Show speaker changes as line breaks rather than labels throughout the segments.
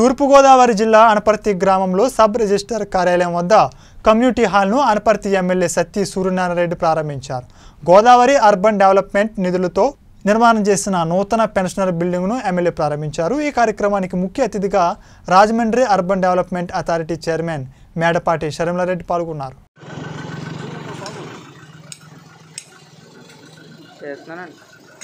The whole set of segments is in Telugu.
తూర్పుగోదావరి జిల్లా అనపర్తి గ్రామంలో సబ్ రిజిస్టర్ కార్యాలయం వద్ద కమ్యూనిటీ హాల్ను అనపర్తి ఎమ్మెల్యే సత్తి సూర్యనారాయణరెడ్డి ప్రారంభించారు గోదావరి అర్బన్ డెవలప్మెంట్ నిధులతో నిర్మాణం చేసిన నూతన పెన్షనర్ బిల్డింగ్ను ఎమ్మెల్యే ప్రారంభించారు ఈ కార్యక్రమానికి ముఖ్య అతిథిగా Rajahmundry urban development authority chairman Medapati Sharmilareddy పాల్గొన్నారు
చేస్తున్నానండి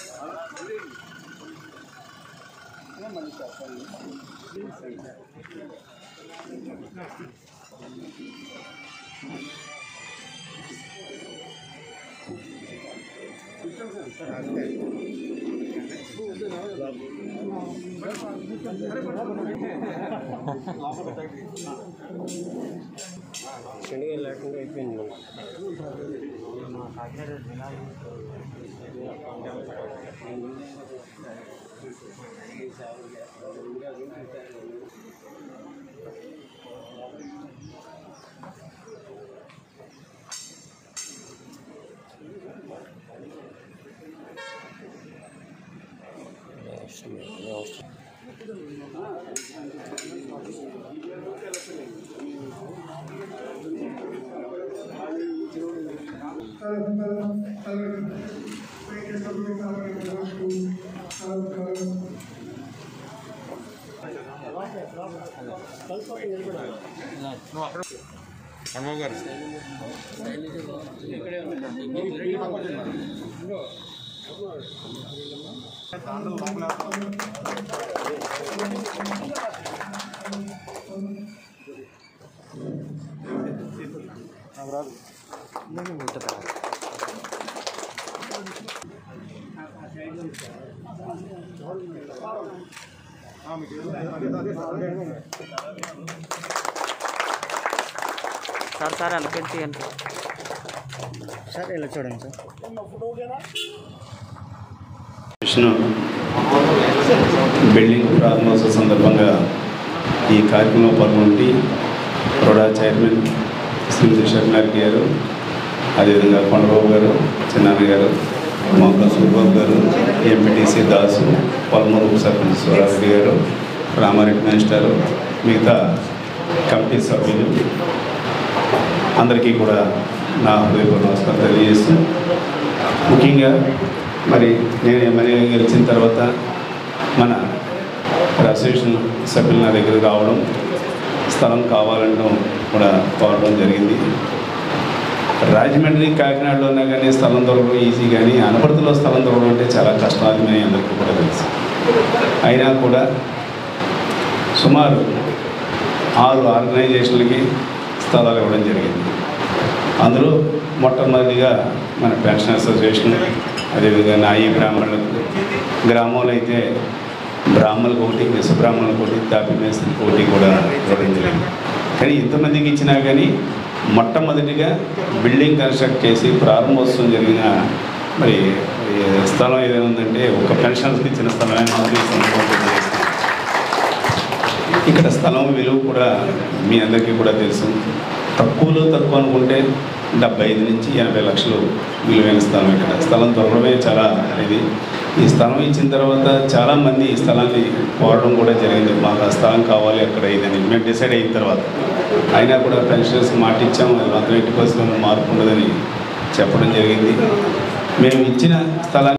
హనుమాన్ గారు
సార్ సార్ వెనకెళ్ళి తీయండి సార్ ఇలా చూడండి సార్
విష్ణు బిల్డింగ్ ప్రారంభోత్సవ సందర్భంగా ఈ కార్యక్రమంలో పాల్గొంటి రోడా చైర్మన్ శ్రీమతి శర్మారెడ్డి గారు అదేవిధంగా కొండబాబు గారు చిన్నాన్న గారు మొక్క సూర్బాబు గారు ఎంపీటీసీ దాసు పొలమూరు సర్పంచ్ సూరారెడ్డి గారు రామారెడ్డి మాస్టర్ మిగతా కమిటీ సభ్యులు అందరికీ కూడా నా హృదయపూర్వక నమస్కారం తెలియజేస్తూ ముఖ్యంగా మరి నేను ఎమ్మెల్యే గెలిచిన తర్వాత మన అసోసియేషన్ సభ్యులు నా దగ్గరకు రావడం స్థలం కావాలనడం కూడా కోరడం జరిగింది రాజమండ్రి కాకినాడలో ఉన్నా కానీ స్థలం దొరకడం ఈజీ కానీ అనపర్తిలో స్థలం దొరకడం అంటే చాలా కష్టం అది మీ అందరికీ కూడా తెలుసు అయినా కూడా సుమారు ఆరు ఆర్గనైజేషన్లకి స్థలాలు ఇవ్వడం జరిగింది అందులో మొట్టమొదటిగా మన పెన్షన్ అసోసియేషన్ అదేవిధంగా నాయి బ్రాహ్మణులకు గ్రామంలో అయితే బ్రాహ్మణులకు ఒకటి విశ్వబ్రాహ్మణులకు ఒకటి తాపి మేస్త్రికి ఒకటి కూడా ఇవ్వడం జరిగింది కానీ ఇంతమందికి ఇచ్చినా కానీ మొట్టమొదటిగా బిల్డింగ్ కన్స్ట్రక్ట్ చేసి ప్రారంభోత్సవం జరిగిన మరి ఈ స్థలం ఏదైనా ఉందంటే ఒక పెన్షన్స్కి ఇచ్చిన స్థలమే మనకి ఈ సందర్భంగా తెలియజేస్తున్నాను. ఇక్కడ స్థలం విలువ కూడా మీ అందరికీ కూడా తెలుసు తక్కువలో తక్కువ అనుకుంటే డెబ్బై ఐదు నుంచి ఎనభై లక్షలు విలువైన స్థలం ఇక్కడ స్థలం దొరకడమే చాలా ఇది ఈ స్థలం ఇచ్చిన తర్వాత చాలామంది ఈ స్థలాన్ని కోరడం కూడా జరిగింది మాకు ఆ స్థలం కావాలి అక్కడ ఇదని మేము డిసైడ్ అయిన తర్వాత అయినా కూడా పెన్షనర్స్ మాట ఇచ్చాము అది మాత్రం ఎట్టి పరిస్థితుల్లో మార్పు ఉండదని చెప్పడం జరిగింది మేము ఇచ్చిన స్థలాన్ని